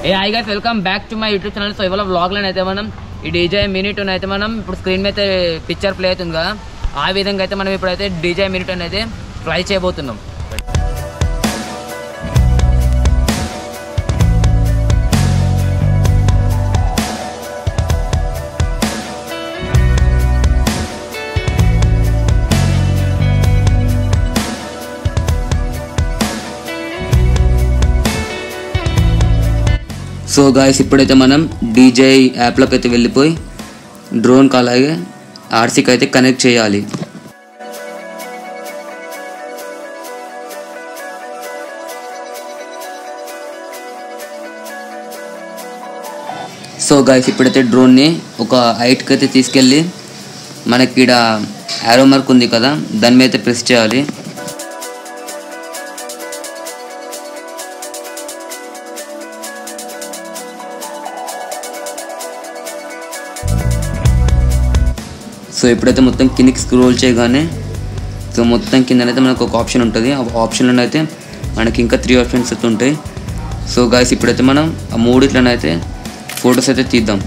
A hi guys welcome back to my YouTube channel so ఇవాళ వ్లాగ్లో అయితే మనం ఈ డీజే మినిట్ అయితే మనం ఇప్పుడు స్క్రీన్ మీద అయితే పిక్చర్ ప్లే అవుతుంది కదా ఆ విధంగా అయితే మనం ఇప్పుడైతే డీజే మినిట్ అయితే ట్రై చేయబోతున్నాం సో గాయస్ ఇప్పుడైతే మనం డీజే యాప్లోకి అయితే వెళ్ళిపోయి డ్రోన్కి అలాగే ఆర్సీకి అయితే కనెక్ట్ చేయాలి సో గాయస్ ఇప్పుడైతే డ్రోన్ని ఒక హైట్కి అయితే తీసుకెళ్ళి మనకి ఇక్కడ యారో మార్క్ ఉంది కదా దాని మీద అయితే ప్రెస్ చేయాలి సో ఇప్పుడైతే మొత్తం కిందికి స్క్రోల్ చేయగానే సో మొత్తం కిందనైతే మనకు ఒక ఆప్షన్ ఉంటుంది ఆ ఆప్షన్లో అయితే మనకి ఇంకా త్రీ ఆప్షన్స్ అయితే ఉంటాయి సో గాయస్ ఇప్పుడైతే మనం ఆ మూడిట్లనైతే ఫొటోస్ అయితే తీద్దాం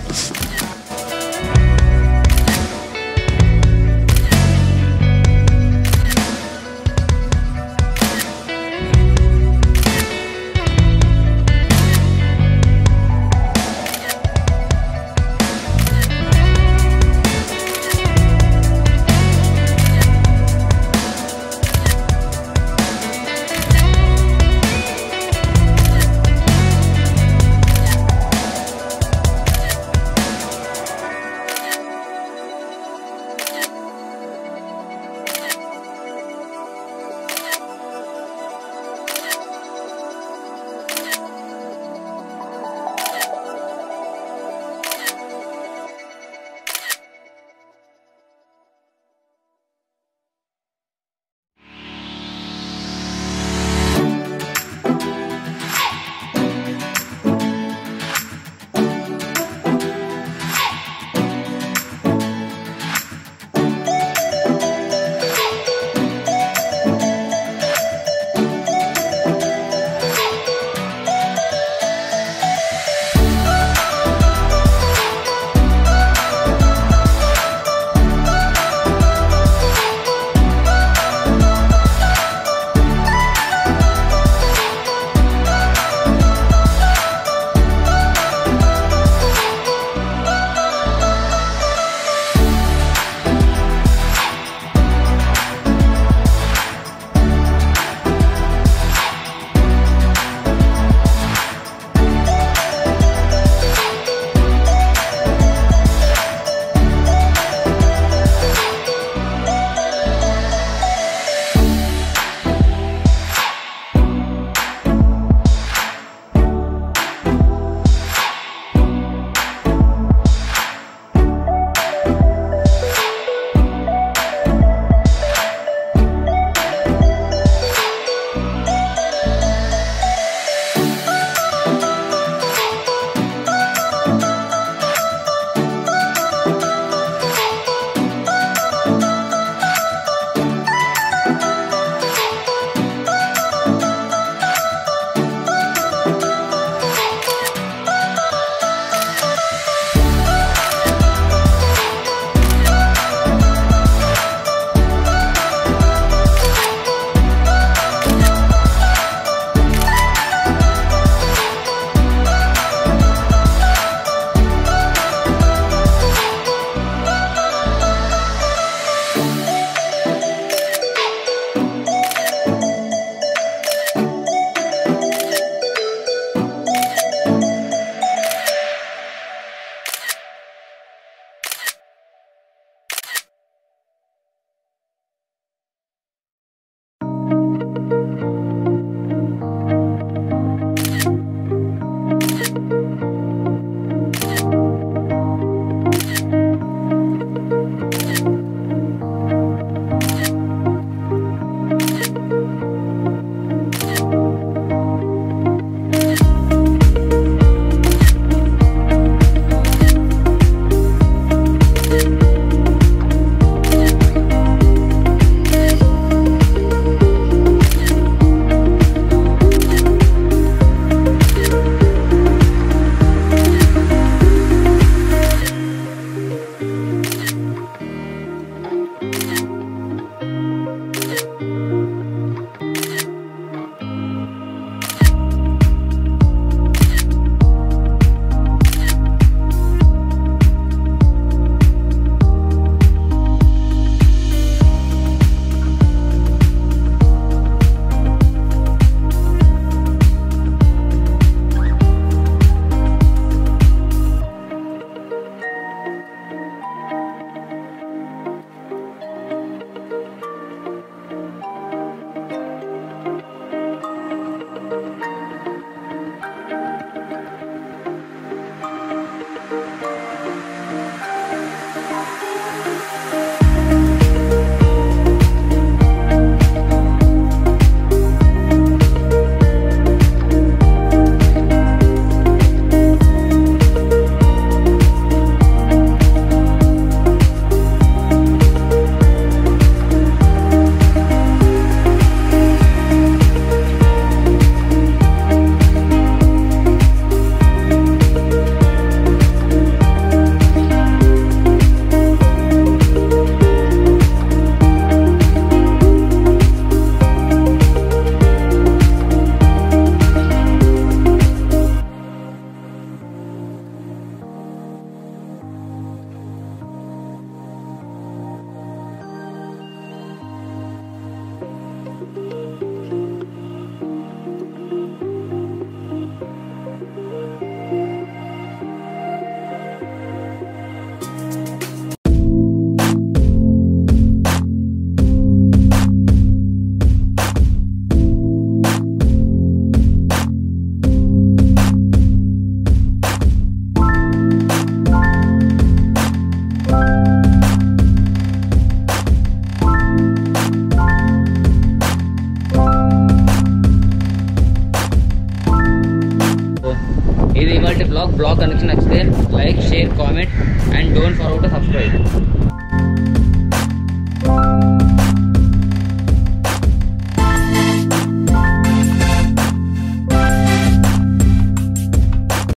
ఇన్ఫర్మేషన్ నచ్చితే like share comment and don't forget to subscribe